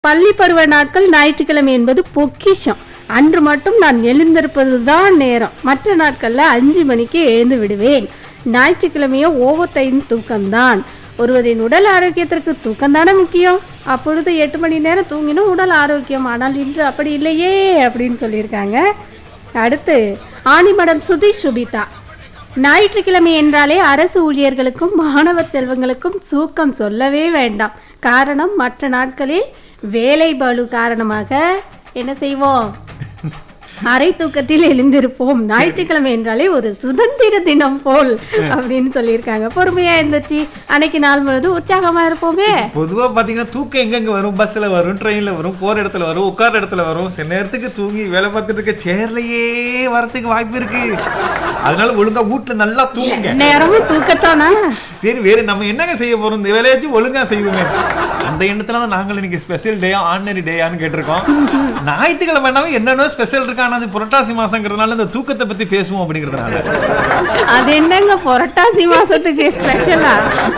பள்ளி பருவ நாட்கள் ஞாயிற்றுக்கிழமை என்பது பொக்கிஷம் அன்று மட்டும் நான் எழுந்திருப்பது தான் நேரம் மற்ற நாட்களில் அஞ்சு மணிக்கு எழுந்து விடுவேன் ஞாயிற்றுக்கிழமையோ ஓவர் டைம் தூக்கம்தான் ஒருவரின் உடல் ஆரோக்கியத்திற்கு தூக்கம் தானே முக்கியம் அப்பொழுது எட்டு மணி நேரம் தூங்கினும் உடல் ஆரோக்கியம் ஆனால் இன்று அப்படி இல்லையே அப்படின்னு சொல்லியிருக்காங்க அடுத்து ஆணிமடம் சுதீஷ் சுபிதா ஞாயிற்றுக்கிழமை என்றாலே அரசு ஊழியர்களுக்கும் மாணவ செல்வங்களுக்கும் தூக்கம் சொல்லவே வேண்டாம் காரணம் மற்ற நாட்களில் வேலை பளு காரணமாக என்ன செய்வோம் அரை தூக்கத்தில் எழுந்திருப்போம் ஞாயிற்றுக்கிழமை என்றாலே ஒரு சுதந்திர தினம் போல் அப்படின்னு சொல்லியிருக்காங்க பொறுமையா இருந்துச்சு அன்னைக்கு நாள் முழுவதும் உற்சாகமா இருப்போமே பொதுவா பாத்தீங்கன்னா தூக்கம் எங்கெங்க வரும் பஸ்ல வரும் ட்ரெயின்ல வரும் போற இடத்துல வரும் உட்கார இடத்துல வரும் சில நேரத்துக்கு தூங்கி வேலை பார்த்துட்டு இருக்க சேர்லயே வரதுக்கு வாய்ப்பு இருக்கு அதனால ஒழுங்கா வீட்டுல நல்லா தூங்குங்க நேரமும் தூக்கத்தானா சரி வேற நம்ம என்னங்க செய்ய போறோம் இந்த வேலையாச்சும் ஒழுங்கா செய்வோமே அந்த எண்ணத்துல தான் நாங்கள் இன்னைக்கு ஸ்பெஷல் டே ஆர்டினரி டேயான்னு கேட்டிருக்கோம் ஞாயிற்றுக்கிழமைனாவே என்னென்ன ஸ்பெஷல் இருக்கு ஆனா அது புரட்டாசி மாசங்கிறதுனால இந்த தூக்கத்தை பத்தி பேசுவோம் அப்படிங்கிறதுனால அது என்னங்க புரட்டாசி மாசத்துக்கு ஸ்பெஷலா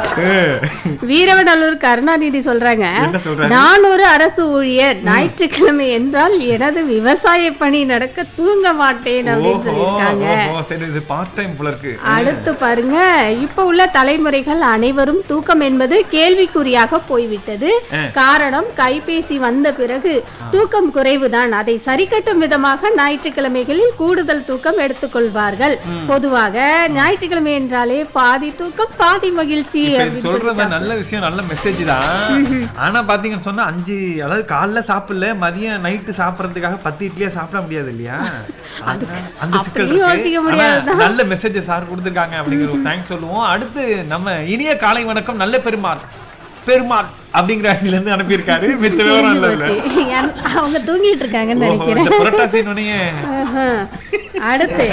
வீரவநல்லூர் கருணாநிதி சொல்றாங்க என்ன சொல்றாங்க? நான் ஒரு அரசு ஊழியர் ஞாயிற்றுக்கிழமை என்றால் எனது விவசாய பணி நடக்க தூங்க மாட்டேன் அப்படின்னு ஓஹோ சொல்லியிருக்காங்க ஓஹோ சரி இது பார்ட் டைம் போல இருக்கு அடுத்து பாருங்க இப்ப உள்ள தலைமுறைகள் அனைவரும் தூக்கம் என்பது கேள்விக்குறியாக போய்விட்டது காரணம் கைபேசி வந்த பிறகு தூக்கம் குறைவுதான் அதை சரிக்கட்டும் விதமாக ஞாயிற்றுக்கிழமைகளில் கூடுதல் தூக்கம் எடுத்துக்கொள்வார்கள் பொதுவாக ஞாயிற்றுக்கிழமை என்றாலே பாதி தூக்கம் பாதி மகிழ்ச்சி இப்ப இது அப்படின்னு சொல்றது நல்ல விஷயம் நல்ல மெசேஜ் தான் ஆனா பாத்தீங்கன்னு சொன்னா அஞ்சு அதாவது காலைல சாப்பிடல மதியம் நைட்டு சாப்பிடறதுக்காக பத்து இட்லியா சாப்பிட முடியாது இல்லையா அதனால அந்த சிக்கல் அப்படியும் யோசிக்க இருக்கு ஆனா முடியாதுதான். நல்ல மெசேஜ் சார் கொடுத்துருக்காங்க அப்படிங்கிற ஒரு தேங்க்ஸ் சொல்லுவோம் அடுத்து நம்ம இனிய காலை வணக்கம் நல்ல பெருமாள் பெருமாள் அப்படிங்கிற அணில இருந்து அனுப்பியிருக்காரு மித்த விவரம் இல்ல இல்ல போச்சு. ஏன்- அவங்க தூங்கிட்டு இருக்காங்கன்னு ஓஹோ, நினைக்கிறேன் இந்த புரட்டாசி நுனைய ஆஹா. அடுத்து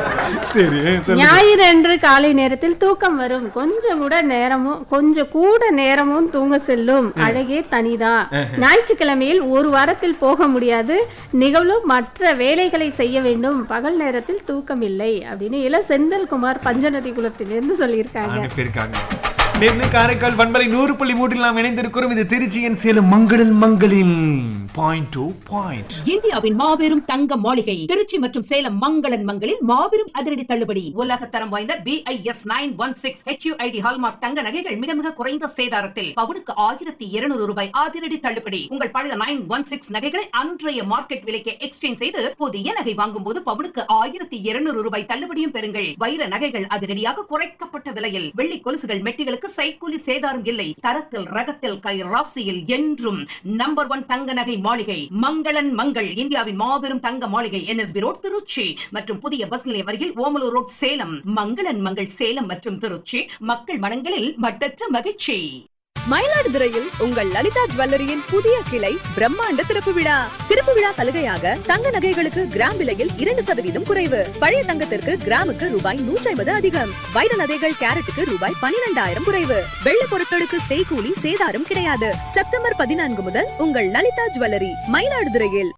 சரி சொல்லு. ஞாயிறு அன்று காலை நேரத்தில் தூக்கம் வரும் கொஞ்சம் கூட நேரமும் கொஞ்சம் கூட நேரமும் தூங்க செல்லும் அழகே தனிதான் ஞாயிற்றுக்கிழமையில் ஒரு வாரத்தில் போக முடியாது நிகழும் மற்ற வேலைகளை செய்ய வேண்டும் பகல் நேரத்தில் தூக்கம் இல்லை அப்படின்னு இள செந்தில்குமார் பஞ்சநதி குலத்திலிருந்து சொல்லியிருக்காங்க அனுப்பியிருக்காங்க நேர்ல காரைக்கால் பண்பலை நூறு புள்ளி மூட்டில் நாம் இணைந்திருக்கிறோம் இது திருச்சியின் சேலம் மங்களின் மங்களின் பாயிண்ட் டு பாயிண்ட் இந்தியாவின் மாபெரும் தங்க மாளிகை திருச்சி மற்றும் சேலம் மங்களன் மங்களில் மாபெரும் அதிரடி தள்ளுபடி உலகத்தரம் வாய்ந்த BIS nine one six HUID hallmark தங்க நகைகள் மிக மிக குறைந்த சேதாரத்தில் பவுனுக்கு ஆயிரத்தி இருநூறு ரூபாய் அதிரடி தள்ளுபடி உங்கள் பழைய நைன் ஒன் சிக்ஸ் நகைகளை அன்றைய மார்க்கெட் விலைக்கு எக்ஸ்சேஞ்ச் செய்து புதிய நகை வாங்கும் போது பவுனுக்கு ஆயிரத்தி இருநூறு ரூபாய் தள்ளுபடியும் பெறுங்கள் வைர நகைகள் அதிரடியாக குறைக்கப்பட்ட விலையில் வெள்ளி கொலுசுகள் மெட்டிகளுக்கு சைக்கூலி சேதாரம் இல்லை தரத்தில் ரகத்தில் கை ராசியில் என்றும் நம்பர் ஒன் தங்க நகை மாளிகை மங்களன் மங்கள் இந்தியாவின் மாபெரும் தங்க மாளிகை என்எஸ்பி ரோட் திருச்சி மற்றும் புதிய பஸ் நிலையம் அருகில் ஓமலூர் ரோட் சேலம் மங்களன் மங்கள் சேலம் மற்றும் திருச்சி மக்கள் மனங்களில் மட்டற்ற மகிழ்ச்சி மயிலாடுதுறையில் உங்கள் லலிதா ஜுவல்லரியின் புதிய கிளை பிரம்மாண்ட திறப்பு விழா திறப்பு விழா சலுகையாக தங்க நகைகளுக்கு கிராம் விலையில் இரண்டு சதவீதம் குறைவு பழைய தங்கத்திற்கு கிராமுக்கு ரூபாய் நூற்றி ஐம்பது அதிகம் வைர நகைகள் கேரட்டுக்கு ரூபாய் பனிரெண்டாயிரம் குறைவு வெள்ளி பொருட்களுக்கு செய்கூலி சேதாரம் கிடையாது செப்டம்பர் பதினான்கு முதல் உங்கள் லலிதா ஜுவல்லரி மயிலாடுதுறையில்